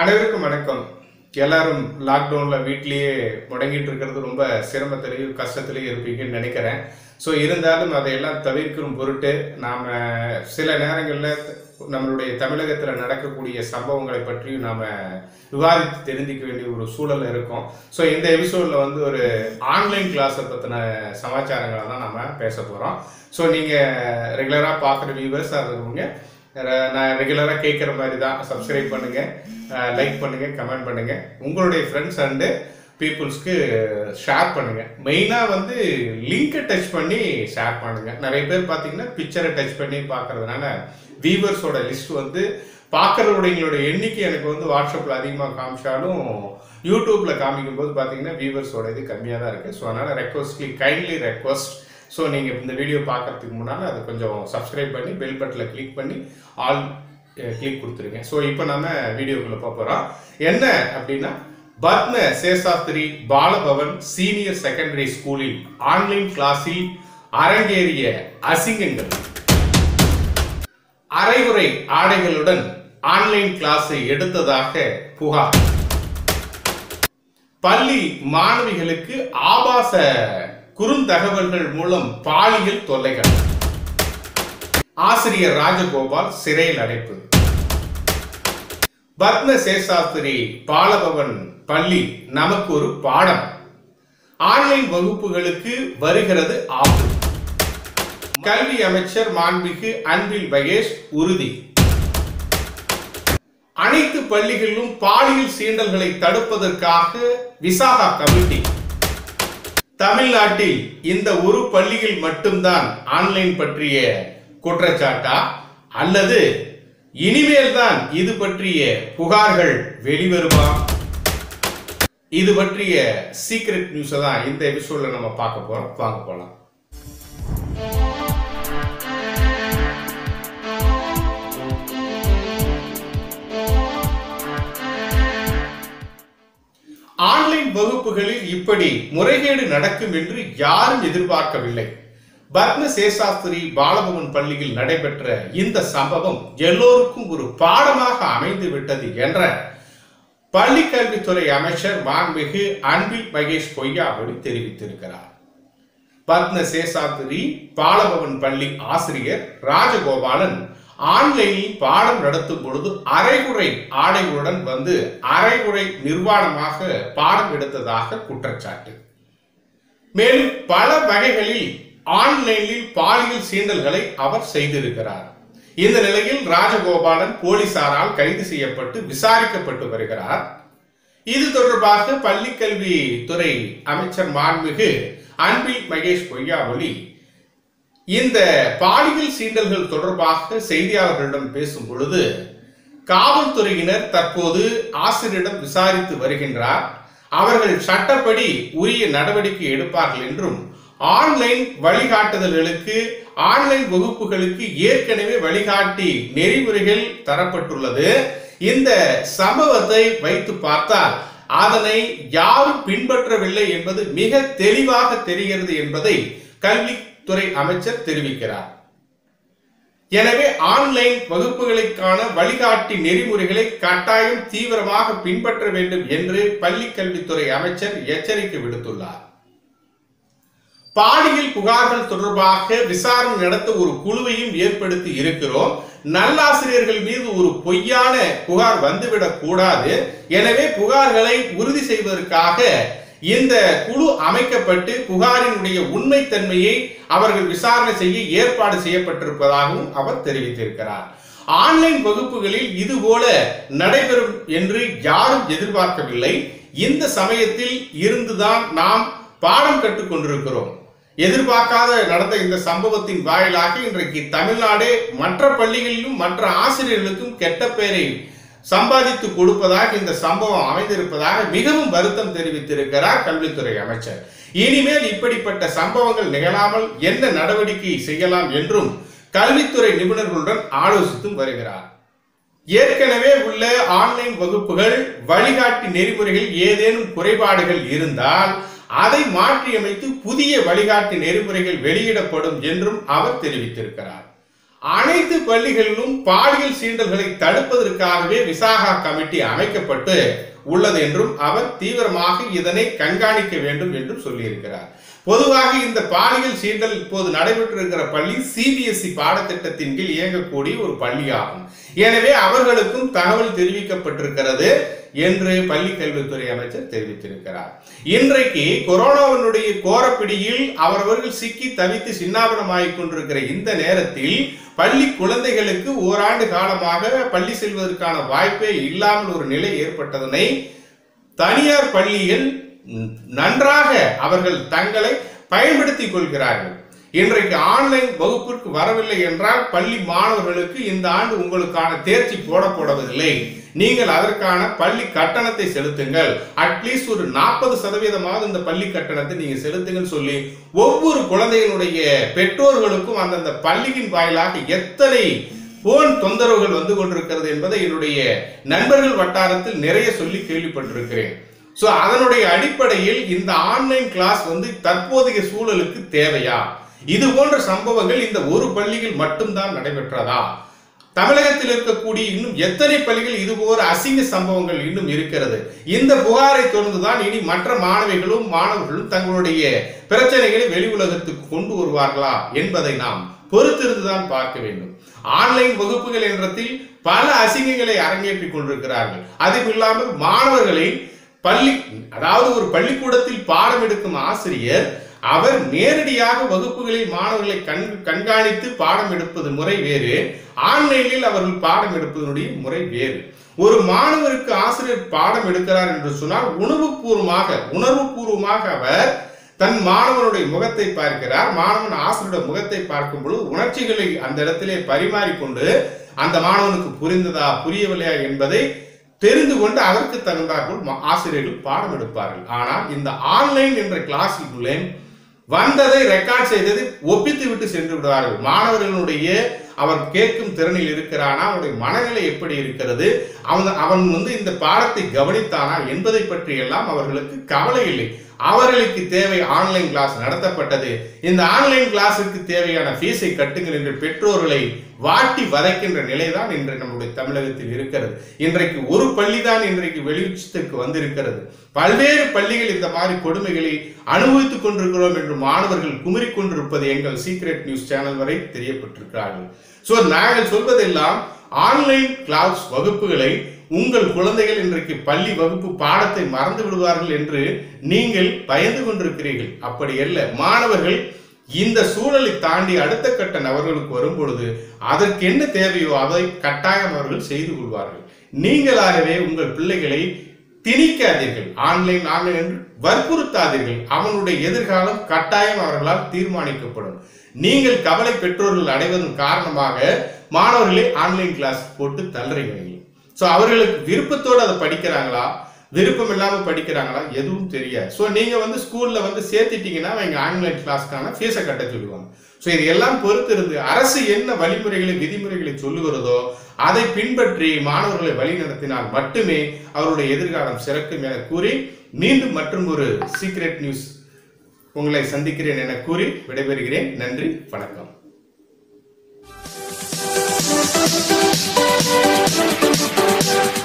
அனைவருக்கும் வணக்கம் எல்லாரும் லாக்டவுன்ல வீட்லயே முடங்கிட்டு இருக்கிறது ரொம்ப சிரமத்திலையும் கஷ்டத்திலையும் இருப்பீங்கன்னு நினைக்கிறேன் ஸோ இருந்தாலும் அதையெல்லாம் தவிர்க்கும் பொருட்டு நாம் சில நேரங்களில் நம்மளுடைய தமிழகத்தில் நடக்கக்கூடிய சம்பவங்களை பற்றியும் நாம் விவாதித்து தெரிஞ்சுக்க வேண்டிய ஒரு சூழல் இருக்கும் ஸோ இந்த எபிசோடில் வந்து ஒரு ஆன்லைன் கிளாஸை பற்றின சமாச்சாரங்களை தான் நம்ம பேச போகிறோம் ஸோ நீங்கள் ரெகுலராக பார்க்குற வியூவர்ஸாக இருக்கவங்க ர- நான் ரெகுலராக கேட்குற மாதிரி தான் சப்ஸ்கிரைப் பண்ணுங்கள் லைக் பண்ணுங்கள் கமெண்ட் பண்ணுங்கள் உங்களுடைய ஃப்ரெண்ட்ஸ் அண்டு பீப்புள்ஸ்க்கு ஷேர் பண்ணுங்கள் மெயினாக வந்து லிங்கை டச் பண்ணி ஷேர் பண்ணுங்கள் நிறைய பேர் பார்த்தீங்கன்னா பிக்சரை டச் பண்ணி பார்க்கறதுனால வியூவர்ஸோட லிஸ்ட் வந்து பார்க்குறவங்களோட எண்ணிக்கை எனக்கு வந்து வாட்ஸ்அப்பில் அதிகமாக காமிச்சாலும் யூடியூப்பில் காமிக்கும் போது பார்த்தீங்கன்னா வியூவர்ஸோட இது கம்மியாக தான் இருக்குது ஸோ அதனால் ரெக்வஸ்ட்லி கைண்ட்லி ரெக்வஸ்ட் ஸோ நீங்கள் இந்த வீடியோ பார்க்கறதுக்கு முன்னால் அதை கொஞ்சம் சப்ஸ்கிரைப் பண்ணி பெல் பட்டனில் கிளிக் பண்ணி ஆல் கிளிக் கொடுத்துருங்க ஸோ இப்போ நம்ம வீடியோக்குள்ளே போக போகிறோம் என்ன அப்படின்னா பத்ம சேஷாஸ்திரி பாலபவன் சீனியர் செகண்டரி ஸ்கூலில் ஆன்லைன் கிளாஸில் அரங்கேறிய அசிங்கங்கள் அரைகுறை ஆடைகளுடன் ஆன்லைன் கிளாஸை எடுத்ததாக புகார் பள்ளி மாணவிகளுக்கு ஆபாச குறுந்தகவல்கள் மூலம் பாலியல் தொல்லைகள் ஆசிரியர் ராஜகோபால் சிறையில் அடைப்பு பத்ம சேஷாஸ்திரி பாலபவன் பள்ளி நமக்கு ஒரு பாடம் ஆன்லைன் வகுப்புகளுக்கு வருகிறது ஆப்பு கல்வி அமைச்சர் மாண்புமிகு அன்பில் மகேஷ் உறுதி அனைத்து பள்ளிகளிலும் பாலியல் சீண்டல்களை தடுப்பதற்காக விசாகா கமிட்டி தமிழ்நாட்டில் இந்த ஒரு பள்ளியில் மட்டும்தான் ஆன்லைன் பற்றிய குற்றச்சாட்டா அல்லது இனிமேல் தான் இது பற்றிய புகார்கள் வெளிவருமா இது பற்றிய சீக்ரெட் நியூஸை தான் இந்த எபிசோட்ல நம்ம பார்க்க போறோம் வாங்க போலாம் ஆன்லைன் வகுப்புகளில் இப்படி முறைகேடு நடக்கும் என்று யாரும் எதிர்பார்க்கவில்லை பத்ம சேஷாஸ்திரி பாலபவன் பள்ளியில் நடைபெற்ற இந்த சம்பவம் எல்லோருக்கும் ஒரு பாடமாக அமைந்து விட்டது என்ற பள்ளி கல்வித்துறை அமைச்சர் மாண்புமிகு அன்பில் மகேஷ் பொய்யாமொழி தெரிவித்திருக்கிறார் பத்ம சேஷாத்திரி பாலபவன் பள்ளி ஆசிரியர் ராஜகோபாலன் ஆன்லைனில் பாடம் நடத்தும் பொழுது அரைகுறை ஆடைகளுடன் வந்து அரைகுறை நிர்வாணமாக பாடம் எடுத்ததாக குற்றச்சாட்டு மேலும் பல வகைகளில் ஆன்லைனில் பாலியல் சீண்டல்களை அவர் செய்திருக்கிறார் இந்த நிலையில் ராஜகோபாலன் போலீசாரால் கைது செய்யப்பட்டு விசாரிக்கப்பட்டு வருகிறார் இது தொடர்பாக பள்ளிக்கல்வி துறை அமைச்சர் மாண்புமிகு அன்பில் மகேஷ் பொய்யாமொழி இந்த பாலியல் சீண்டல்கள் தொடர்பாக செய்தியாளர்களிடம் பேசும் பொழுது காவல்துறையினர் தற்போது ஆசிரியரிடம் விசாரித்து வருகின்றார் அவர்கள் சட்டப்படி உரிய நடவடிக்கை எடுப்பார்கள் என்றும் ஆன்லைன் வழிகாட்டுதல்களுக்கு ஆன்லைன் வகுப்புகளுக்கு ஏற்கனவே வழிகாட்டி நெறிமுறைகள் தரப்பட்டுள்ளது இந்த சம்பவத்தை வைத்து பார்த்தால் அதனை யாரும் பின்பற்றவில்லை என்பது மிக தெளிவாக தெரிகிறது என்பதை கல்வித்துறை அமைச்சர் தெரிவிக்கிறார் எனவே ஆன்லைன் வகுப்புகளுக்கான வழிகாட்டி நெறிமுறைகளை கட்டாயம் தீவிரமாக பின்பற்ற வேண்டும் என்று பள்ளி கல்வித்துறை அமைச்சர் எச்சரிக்கை விடுத்துள்ளார் பாலியல் புகார்கள் தொடர்பாக விசாரணை நடத்த ஒரு குழுவையும் ஏற்படுத்தி இருக்கிறோம் நல்லாசிரியர்கள் மீது ஒரு பொய்யான புகார் வந்துவிடக் கூடாது எனவே புகார்களை உறுதி செய்வதற்காக இந்த குழு அமைக்கப்பட்டு புகாரினுடைய உண்மைத்தன்மையை அவர்கள் விசாரணை செய்ய ஏற்பாடு செய்யப்பட்டிருப்பதாகவும் அவர் தெரிவித்திருக்கிறார் ஆன்லைன் வகுப்புகளில் இது போல நடைபெறும் என்று யாரும் எதிர்பார்க்கவில்லை இந்த சமயத்தில் இருந்துதான் நாம் பாடம் கற்றுக் கொண்டிருக்கிறோம் எதிர்பார்க்காத நடந்த இந்த சம்பவத்தின் வாயிலாக இன்றைக்கு தமிழ்நாடு மற்ற பள்ளிகளிலும் மற்ற ஆசிரியர்களுக்கும் கெட்ட பெயரை சம்பாதித்து கொடுப்பதாக இந்த சம்பவம் அமைந்திருப்பதாக மிகவும் வருத்தம் தெரிவித்திருக்கிறார் கல்வித்துறை அமைச்சர் இனிமேல் இப்படிப்பட்ட சம்பவங்கள் நிகழாமல் என்ன நடவடிக்கை செய்யலாம் என்றும் கல்வித்துறை நிபுணர்களுடன் ஆலோசித்தும் வருகிறார் ஏற்கனவே உள்ள ஆன்லைன் வகுப்புகள் வழிகாட்டி நெறிமுறைகள் ஏதேனும் குறைபாடுகள் இருந்தால் அதை மாற்றியமைத்து புதிய வழிகாட்டி நெறிமுறைகள் வெளியிடப்படும் என்றும் அவர் தெரிவித்திருக்கிறார் அனைத்து பள்ளிகளிலும் பாலியல் சீண்டல்களை தடுப்பதற்காகவே விசாகா கமிட்டி அமைக்கப்பட்டு உள்ளது என்றும் அவர் தீவிரமாக இதனை கண்காணிக்க வேண்டும் என்றும் சொல்லியிருக்கிறார் பொதுவாக இந்த பாலியல் சீண்டல் இப்போது நடைபெற்றிருக்கிற பள்ளி சிபிஎஸ்இ பாடத்திட்டத்தின் கீழ் இயங்கக்கூடிய ஒரு பள்ளியாகும் எனவே அவர்களுக்கும் தகவல் தெரிவிக்கப்பட்டிருக்கிறது என்று பள்ளி கல்வித்துறை அமைச்சர் தெரிவித்திருக்கிறார் இன்றைக்கு கொரோனாவினுடைய கோரப்பிடியில் அவரவர்கள் சிக்கி தவித்து சின்னாபனமாகிக் கொண்டிருக்கிற இந்த நேரத்தில் பள்ளி குழந்தைகளுக்கு ஓராண்டு காலமாக பள்ளி செல்வதற்கான வாய்ப்பே இல்லாமல் ஒரு நிலை ஏற்பட்டதனை தனியார் பள்ளியில் நன்றாக அவர்கள் தங்களை பயன்படுத்திக் கொள்கிறார்கள் இன்றைக்கு ஆன்லைன் வகுப்பிற்கு வரவில்லை என்றால் பள்ளி மாணவர்களுக்கு இந்த ஆண்டு உங்களுக்கான தேர்ச்சி போடப்படவில்லை நீங்கள் அதற்கான பள்ளி கட்டணத்தை செலுத்துங்கள் அட்லீஸ்ட் ஒரு நாற்பது சதவீதமாவது இந்த பள்ளி கட்டணத்தை நீங்க செலுத்துங்கள் சொல்லி ஒவ்வொரு குழந்தைகளுடைய பெற்றோர்களுக்கும் அந்தந்த பள்ளியின் வாயிலாக எத்தனை போன் தொந்தரவுகள் வந்து கொண்டிருக்கிறது என்பதை என்னுடைய நண்பர்கள் வட்டாரத்தில் நிறைய சொல்லி கேள்விப்பட்டிருக்கிறேன் ஸோ அதனுடைய அடிப்படையில் இந்த ஆன்லைன் கிளாஸ் வந்து தற்போதைய சூழலுக்கு தேவையா இது போன்ற சம்பவங்கள் இந்த ஒரு பள்ளியில் மட்டும்தான் நடைபெற்றதா தமிழகத்தில் இருக்கக்கூடிய இன்னும் எத்தனை பள்ளிகள் இது போன்ற அசிங்க சம்பவங்கள் இன்னும் இருக்கிறது இந்த புகாரை தொடர்ந்துதான் இனி மற்ற மாணவிகளும் மாணவர்களும் தங்களுடைய பிரச்சனைகளை வெளி உலகத்துக்கு கொண்டு வருவார்களா என்பதை நாம் பொறுத்திருந்துதான் பார்க்க வேண்டும் ஆன்லைன் வகுப்புகள் என்றத்தில் பல அசிங்கங்களை அரங்கேற்றிக் கொண்டிருக்கிறார்கள் அதுவும் இல்லாமல் மாணவர்களை பள்ளி அதாவது ஒரு பள்ளிக்கூடத்தில் பாடம் எடுக்கும் ஆசிரியர் அவர் நேரடியாக வகுப்புகளில் மாணவர்களை கண் கண்காணித்து பாடம் எடுப்பது முறை வேறு ஆன்லைனில் அவர்கள் பாடம் எடுப்பதனுடைய முறை வேறு ஒரு மாணவருக்கு ஆசிரியர் பாடம் எடுக்கிறார் என்று சொன்னால் உணவுபூர்வமாக உணர்வுபூர்வமாக அவர் தன் மாணவனுடைய முகத்தை பார்க்கிறார் மாணவன் ஆசிரியருடைய முகத்தை பார்க்கும் பொழுது உணர்ச்சிகளை அந்த இடத்திலே பரிமாறிக்கொண்டு அந்த மாணவனுக்கு புரிந்ததா புரியவில்லையா என்பதை தெரிந்து கொண்டு அதற்கு தகுந்தாற்போல் மா- ஆசிரியர்கள் பாடம் எடுப்பார்கள் ஆனால் இந்த ஆன்லைன் என்ற கிளாஸுக்குள்ளே வந்ததை ரெக்கார்ட் செய்ததை ஒப்பித்து விட்டு சென்று விடுவார்கள் மாணவர்களுடைய அவன் கேட்கும் திறனில் இருக்கிறானா அவனுடைய மனநிலை எப்படி இருக்கிறது அவன் அவன் வந்து இந்த பாடத்தை கவனித்தானா என்பதை பற்றி எல்லாம் அவர்களுக்கு கவலை இல்லை அவர்களுக்கு தேவை ஆன்லைன் கிளாஸ் நடத்தப்பட்டது இந்த ஆன்லைன் கிளாஸுக்கு தேவையான ஃபீஸை கட்டுங்கள் என்று பெற்றோர்களை வாட்டி வதைக்கின்ற நிலைதான் இன்று நம்முடைய தமிழகத்தில் இருக்கிறது இன்றைக்கு ஒரு பள்ளிதான் இன்றைக்கு வெளிச்சத்துக்கு வந்திருக்கிறது பல்வேறு பள்ளிகள் இந்த மாதிரி கொடுமைகளை அனுபவித்துக் கொண்டிருக்கிறோம் என்று மாணவர்கள் குமுறிக் கொண்டிருப்பது எங்கள் சீக்ரெட் நியூஸ் சேனல் வரை தெரியப்பட்டிருக்கிறார்கள் சோ நாங்கள் சொல்வதெல்லாம் ஆன்லைன் கிளாஸ் வகுப்புகளை உங்கள் குழந்தைகள் இன்றைக்கு பள்ளி வகுப்பு பாடத்தை மறந்து விடுவார்கள் என்று நீங்கள் பயந்து கொண்டிருக்கிறீர்கள் அப்படி அல்ல மாணவர்கள் இந்த சூழலை தாண்டி அடுத்த கட்ட நபர்களுக்கு வரும் பொழுது அதற்கு என்ன தேவையோ அதை கட்டாயம் அவர்கள் செய்து கொள்வார்கள் நீங்களாகவே உங்கள் பிள்ளைகளை திணிக்காதீர்கள் ஆன்லைன் ஆன்லைன் என்று வற்புறுத்தாதீர்கள் அவனுடைய எதிர்காலம் கட்டாயம் அவர்களால் தீர்மானிக்கப்படும் நீங்கள் கவலை பெற்றோர்கள் அடைவதன் காரணமாக மாணவர்களே ஆன்லைன் கிளாஸ் போட்டு தள்ளுறீங்க நீங்க ஸோ அவர்களுக்கு விருப்பத்தோடு அதை படிக்கிறாங்களா விருப்பம் இல்லாம படிக்கிறாங்களா எதுவும் தெரியாது ஸோ நீங்க வந்து ஸ்கூல்ல வந்து சேர்த்துட்டீங்கன்னா அவங்க ஆன்லைன் கிளாஸ்க்கான ஃபீஸை கட்ட சொல்லுவாங்க ஸோ இது எல்லாம் பொறுத்து இருந்து அரசு என்ன வழிமுறைகளை விதிமுறைகளை சொல்லுகிறதோ அதை பின்பற்றி மாணவர்களை வழி நடத்தினால் மட்டுமே அவருடைய எதிர்காலம் சிறக்கும் என கூறி மீண்டும் மற்றும் ஒரு சீக்ரெட் நியூஸ் உங்களை சந்திக்கிறேன் என கூறி விடைபெறுகிறேன் நன்றி வணக்கம் Thank you.